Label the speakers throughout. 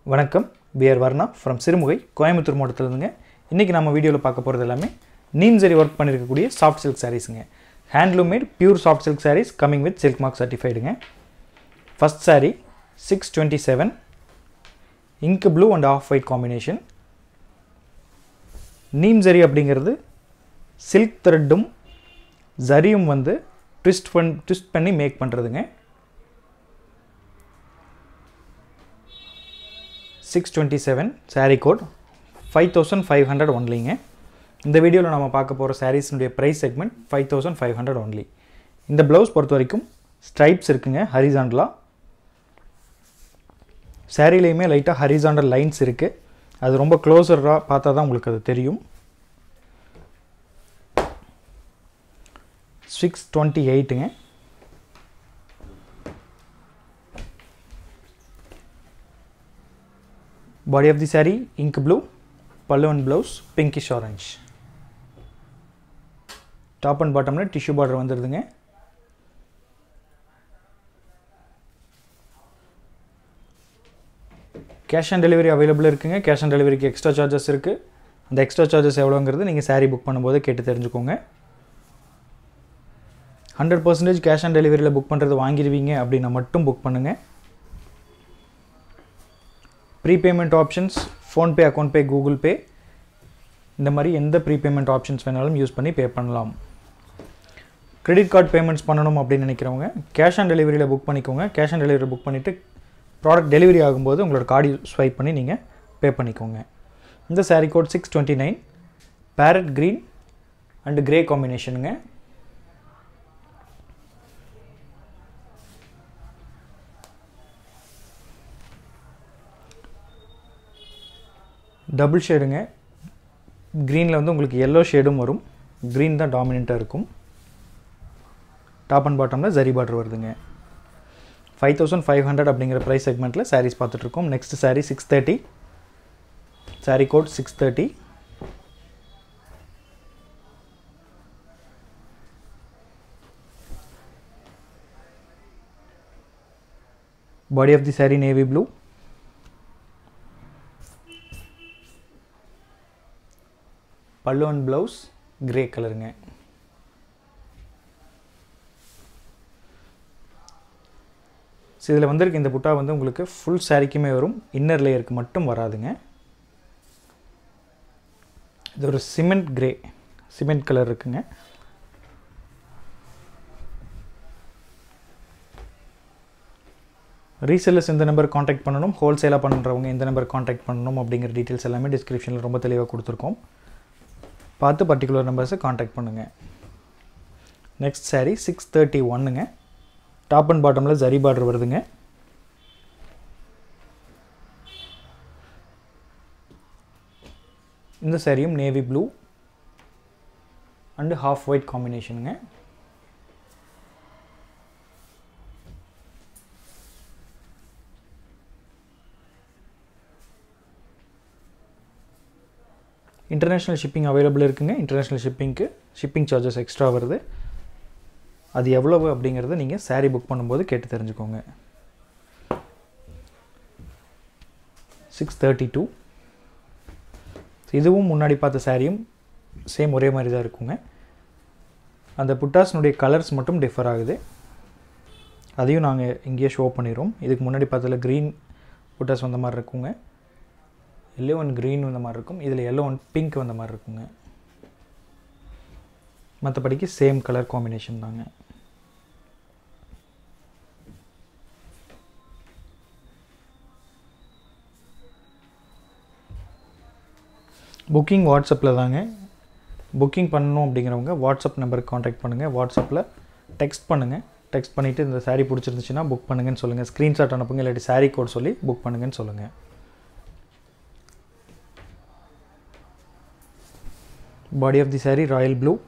Speaker 1: வணக்கம் P R Varna from Sirumugai Coimbatore மாவட்டத்திலிருந்துங்க இன்றைக்கி நம்ம வீடியோவில் பார்க்க போகிறது எல்லாமே நீம் சரி ஒர்க் பண்ணியிருக்கக்கூடிய சாஃப்ட் சில்க் சாரீஸுங்க handloom made pure soft silk sarees coming with silk mark சர்டிஃபைடுங்க first saree six twenty seven ink blue and off white combination neem zari அப்படிங்கிறது சில்க் த்ரெட்டும் ஜரியும் வந்து ட்விஸ்ட் பண் ட்விஸ்ட் பண்ணி மேக் பண்ணுறதுங்க six twenty seven saree code five thousand five hundred ஒன்லிங்க இந்த வீடியோவில் நம்ம பார்க்க போகிற சாரீஸினுடைய price segment five thousand five hundred only இந்த ப்ளவுஸ் பொறுத்த வரைக்கும் ஸ்ட்ரைப்ஸ் இருக்குங்க ஹரிசாண்டலாக சாரீலையுமே லைட்டாக ஹரிசாண்டல் லைன்ஸ் இருக்குது அது ரொம்ப க்ளோஸராக பார்த்தா தான் உங்களுக்கு அது தெரியும் சிக்ஸ் டுவெண்ட்டி எயிட்டுங்க body of the saree ink blue pallu and blouse pinkish orange top and பாட்டமில் டிஷ்யூ பார்டர் வந்துடுதுங்க கேஷ் ஆன் டெலிவரி அவைலபிள் இருக்குங்க கேஷ் ஆன் டெலிவரிக்கு எக்ஸ்ட்ரா சார்ஜஸ் இருக்குது அந்த எக்ஸ்ட்ரா சார்ஜஸ் எவ்வளோங்கிறது நீங்கள் saree புக் பண்ணும்போது கேட்டு தெரிஞ்சுக்கோங்க ஹண்ட்ரட் பர்சன்டேஜ் கேஷ் ஆன் டெலிவரியில் புக் பண்ணுறது வாங்கிடுவீங்க அப்படின்னா மட்டும் புக் பண்ணுங்கள் prepayment options PhonePe account pay Google Pay இந்த மாதிரி எந்த ப்ரீபேமெண்ட் ஆப்ஷன்ஸ் வேணாலும் யூஸ் பண்ணி பே பண்ணலாம் கிரெடிட் கார்டு பேமெண்ட்ஸ் பண்ணணும் அப்படின்னு நினைக்கிறவங்க கேஷ் ஆன் டெலிவரியில் புக் பண்ணிக்கோங்க கேஷ் ஆன் டெலிவரி புக் பண்ணிவிட்டு ப்ராடக்ட் டெலிவரி ஆகும்போது உங்களோட கார்டு ஸ்வைப் பண்ணி நீங்கள் பே பண்ணிக்கோங்க இந்த saree code six twenty nine parrot green and grey காம்பினேஷனுங்க டபுள் ஷேடுங்க க்ரீனில் வந்து உங்களுக்கு எல்லோ ஷேடும் வரும் க்ரீன் தான் டாமினண்ட்டாக இருக்கும் டாப் அண்ட் பாட்டமில் ஜரி பார்டர் வருதுங்க ஃபைவ் தௌசண்ட் ஃபைவ் ஹண்ட்ரட் அப்படிங்கிற ப்ரைஸ் செக்மெண்ட்டில் சாரீஸ் பார்த்துட்ருக்கோம் next saree six thirty saree code six thirty body of the saree navy blue pallu and blouse grey கலருங்க ஸோ இதில் வந்திருக்க இந்த புட்டா வந்து உங்களுக்கு ஃபுல் சாரிக்குமே வரும் இன்னர் லேயருக்கு மட்டும் வராதுங்க இது ஒரு சிமெண்ட் கிரே சிமெண்ட் கலர் இருக்குங்க ரீசெல்லர்ஸ் இந்த நம்பர் காண்டாக்ட் பண்ணணும் ஹோல்சேலாக பண்ணுறவங்க இந்த நம்பர் காண்டாக்ட் பண்ணணும் அப்படிங்கிற டீட்டெயில்ஸ் எல்லாமே டிஸ்கிரிப்ஷனில் ரொம்ப தெளிவாக கொடுத்துருக்கோம் பார்த்து பர்டிகுலர் நம்பர்ஸை காண்டாக்ட் பண்ணுங்கள் நெக்ஸ்ட் saree சிக்ஸ் தேர்ட்டி ஒன்னுங்க டாப் அண்ட் பாட்டமில் ஜரி பார்டர் வருதுங்க இந்த சாரியும் navy blue and half white காம்பினேஷனுங்க இன்டர்நேஷ்னல் ஷிப்பிங் அவைலபிள் இருக்குங்க இன்டர்நேஷ்னல் ஷிப்பிங்க்கு ஷிப்பிங் சார்ஜஸ் எக்ஸ்ட்ரா வருது அது எவ்வளவு அப்படிங்கிறத நீங்கள் saree புக் பண்ணும்போது கேட்டு தெரிஞ்சுக்கோங்க சிக்ஸ் தேர்ட்டி டூ இதுவும் முன்னாடி பார்த்த சாரியும் சேம் ஒரே மாதிரி தான் இருக்குங்க அந்த புட்டாஸ்னுடைய கலர்ஸ் மட்டும் டிஃபர் ஆகுது அதையும் நாங்கள் இங்கேயே ஷோ பண்ணிடுறோம் இதுக்கு முன்னாடி பார்த்ததில் க்ரீன் புட்டாஸ் வந்த மாதிரி இருக்குங்க எல்லோ அண்ட் க்ரீன் வந்த மாதிரி இருக்கும் இதில் எல்லோ அண்ட் பிங்க் வந்த மாதிரி இருக்குங்க மற்றபடிக்கு சேம் கலர் காம்பினேஷன் தாங்க புக்கிங் வாட்ஸ்அப்பில் தாங்க புக்கிங் பண்ணணும் அப்படிங்கிறவங்க வாட்ஸ்அப் நம்பருக்கு காண்டாக்ட் பண்ணுங்கள் வாட்ஸ்அப்பில் டெக்ஸ்ட் பண்ணுங்கள் டெக்ஸ்ட் பண்ணிவிட்டு இந்த saree பிடிச்சிருந்துச்சுன்னா புக் பண்ணுங்கன்னு சொல்லுங்கள் ஸ்க்ரீன்ஷாட் அனுப்புங்க இல்லாட்டி saree கோட் சொல்லி புக் பண்ணுங்கன்னு சொல்லுங்கள் body of the saree royal blue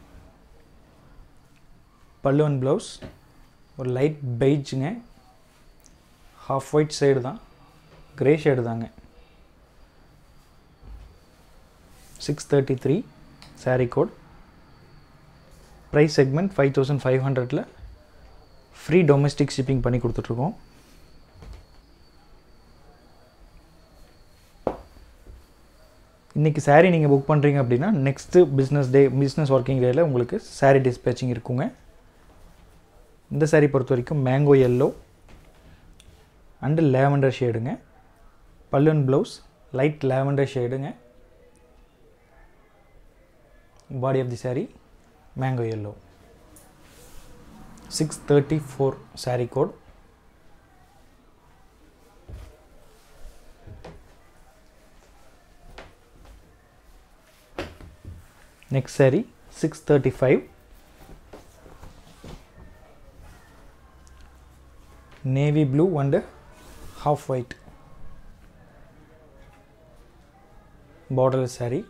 Speaker 1: pallu and blouse ஒரு லைட் பெய்ஜுங்க ஹாஃப் ஒயிட் சைடு தான் கிரே ஷேடு தாங்க six thirty three saree code price segment five thousand five ஹண்ட்ரடில் ஃப்ரீ டொமஸ்டிக் ஷிப்பிங் பண்ணி கொடுத்துட்ருக்கோம் இன்றைக்கி saree நீங்கள் புக் பண்ணுறீங்க அப்படின்னா next business day business working டேயில் உங்களுக்கு saree டிஸ்பேச்சிங் இருக்குங்க இந்த saree பொறுத்த வரைக்கும் மேங்கோ எல்லோ அண்டு லேவண்டர் ஷேடுங்க பல்லுன் ப்ளவுஸ் லைட் லேவண்டர் ஷேடுங்க பாடி of the saree mango yellow six thirty four saree code next saree 635 navy blue and half white borderless saree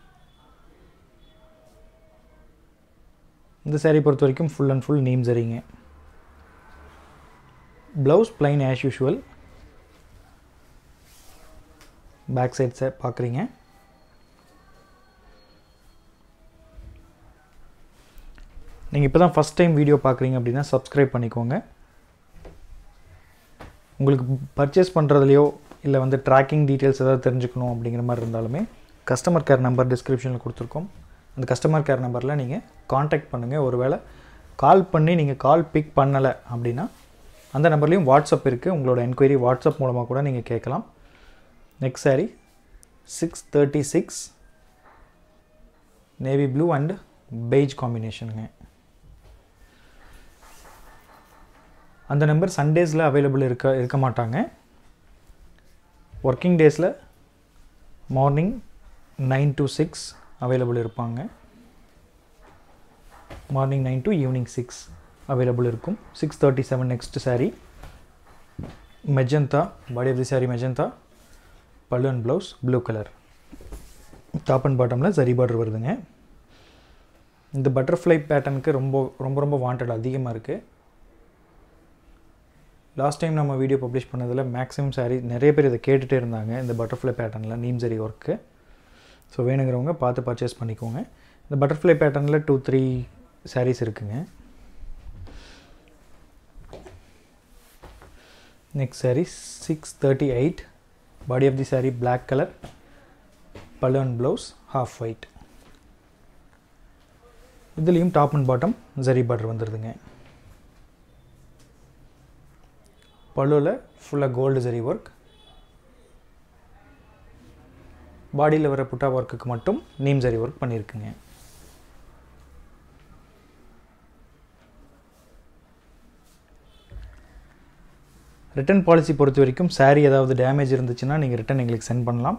Speaker 1: இந்த saree பொறுத்த வரைக்கும் ஃபுல் அண்ட் ஃபுல் நீம் சரிங்க blouse plain as usual back சைட்ஸை பார்க்குறீங்க நீங்கள் இப்போ தான் ஃபஸ்ட் டைம் வீடியோ பார்க்குறீங்க அப்படின்னா சப்ஸ்கிரைப் பண்ணிக்கோங்க உங்களுக்கு பர்ச்சேஸ் பண்ணுறதுலையோ இல்லை வந்து ட்ராக்கிங் டீட்டெயில்ஸ் ஏதாவது தெரிஞ்சுக்கணும் அப்படிங்கிற மாதிரி இருந்தாலுமே கஸ்டமர் கேர் நம்பர் டிஸ்கிரிப்ஷனில் கொடுத்துருக்கோம் அந்த கஸ்டமர் கேர் நம்பரில் நீங்கள் காண்டாக்ட் பண்ணுங்கள் ஒருவேளை கால் பண்ணி நீங்கள் கால் பிக் பண்ணலை அப்படின்னா அந்த நம்பர்லேயும் வாட்ஸ்அப் இருக்குது உங்களோட என்கொயரி வாட்ஸ்அப் மூலமாக கூட நீங்கள் கேட்கலாம் next saree six thirty six navy blue and beige காம்பினேஷனுங்க அந்த நம்பர் சண்டேஸில் அவைலபிள் இருக்க இருக்க மாட்டாங்க ஒர்க்கிங் டேஸில் morning nine to six available இருப்பாங்க morning nine to evening six available இருக்கும் six thirty seven next saree magenta body of the saree magenta pallu and blouse blue colour top and பாட்டமில் zari border வருதுங்க இந்த butterfly பேட்டர்னுக்கு ரொம்ப ரொம்ப ரொம்ப wanted அதிகமாக இருக்குது லாஸ்ட் டைம் நம்ம வீடியோ பப்ளிஷ் பண்ணதில் மேக்ஸிமம் சாரீ நிறைய பேர் இதை கேட்டுகிட்டே இருந்தாங்க இந்த பட்டர்ஃப்ளை பேட்டர்னில் நீம் சரி ஒர்க்கு ஸோ வேணுங்கிறவங்க பார்த்து பர்ச்சேஸ் பண்ணிக்கோங்க இந்த பட்டர்ஃப்ளை பேட்டர்னில் டூ த்ரீ சாரீஸ் இருக்குங்க next saree six thirty eight body of the saree black colour balloon blouse half white இதுலேயும் top and bottom zari border வந்துடுதுங்க பல்லுவில் ஃபுல்லாக கோல்டு ஜரி ஒர்க் பாடியில் வர புட்டா ஒர்க்குக்கு மட்டும் நீம் ஜரி ஒர்க் பண்ணியிருக்குங்க ரிட்டன் பாலிசி பொறுத்த வரைக்கும் சாரீ ஏதாவது டேமேஜ் இருந்துச்சுன்னா நீங்கள் ரிட்டன் எங்களுக்கு சென்ட் பண்ணலாம்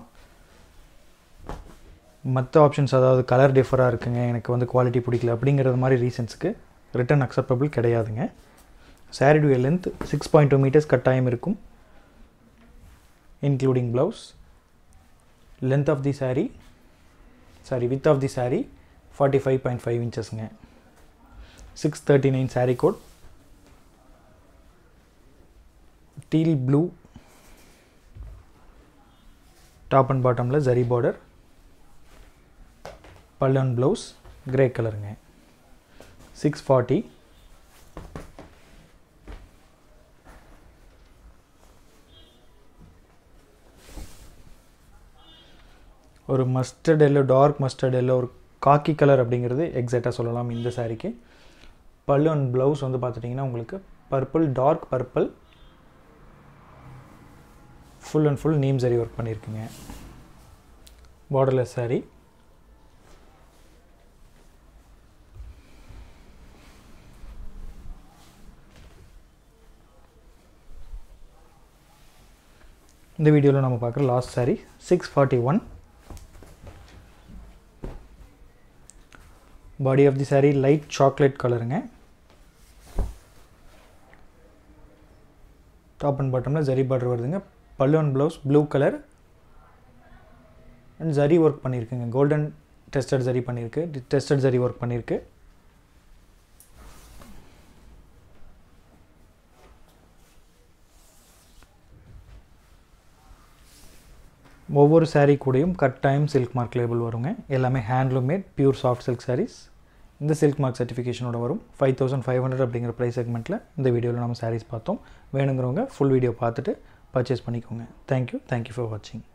Speaker 1: மற்ற ஆப்ஷன்ஸ் அதாவது கலர் டிஃபராக இருக்குங்க எனக்கு வந்து குவாலிட்டி பிடிக்கல அப்படிங்கிறது மாதிரி ரீசன்ஸுக்கு ரிட்டன் அக்செப்டபிள் கிடையாதுங்க சாரிடுடைய length six point two metres கட்டாயம் இருக்கும் including blouse length of the saree saree width of the saree forty five point five இன்ச்சஸ்ங்க six thirty nine saree code teal blue top and பாட்டமில் zari border பல்லன் blouse grey கலருங்க six forty ஒரு mustard yellow dark mustard yellow ஒரு khaki colour அப்படிங்கிறது எக்ஸாக்டாக சொல்லலாம் இந்த சாரீக்கு பல்லு அண்ட் ப்ளவுஸ் வந்து பார்த்துட்டிங்கன்னா உங்களுக்கு purple dark purple full and full neem zari work பண்ணியிருக்குங்க பார்டர்லெஸ் சாரீ இந்த வீடியோவில் நம்ம பார்க்குற last saree six forty one body of the saree light chocolate கலருங்க டாப் அண்ட் பாட்டமில் ஜரி பார்டர் வருதுங்க pallu and blouse blue colour and zari work பண்ணியிருக்குங்க கோல்டன் டெஸ்டட் ஜரி பண்ணியிருக்கு டெஸ்டட் ஜரி ஒர்க் பண்ணியிருக்கு ஒவ்வொரு சாரீ கூடயும் கட்டாயம் சில்க் மார்க் லேபிள் வருங்க எல்லாமே handloom made pure soft silk sarees இந்த சில்க் மார்க் சர்டிஃபிகேஷனோட வரும் ஃபைவ் தௌசண்ட் ஃபைவ் ஹண்ட்ரட் அப்படிங்கிற ப்ரைஸ் செக்மெண்ட்டில் இந்த வீடியோவில் நம்ம சாரீஸ் பார்த்தோம் வேணுங்கிறவங்க ஃபுல் வீடியோ பார்த்துட்டு பர்ச்சேஸ் பண்ணிக்கோங்க தேங்க்யூ தேங்க்யூ ஃபார் வாட்சிங்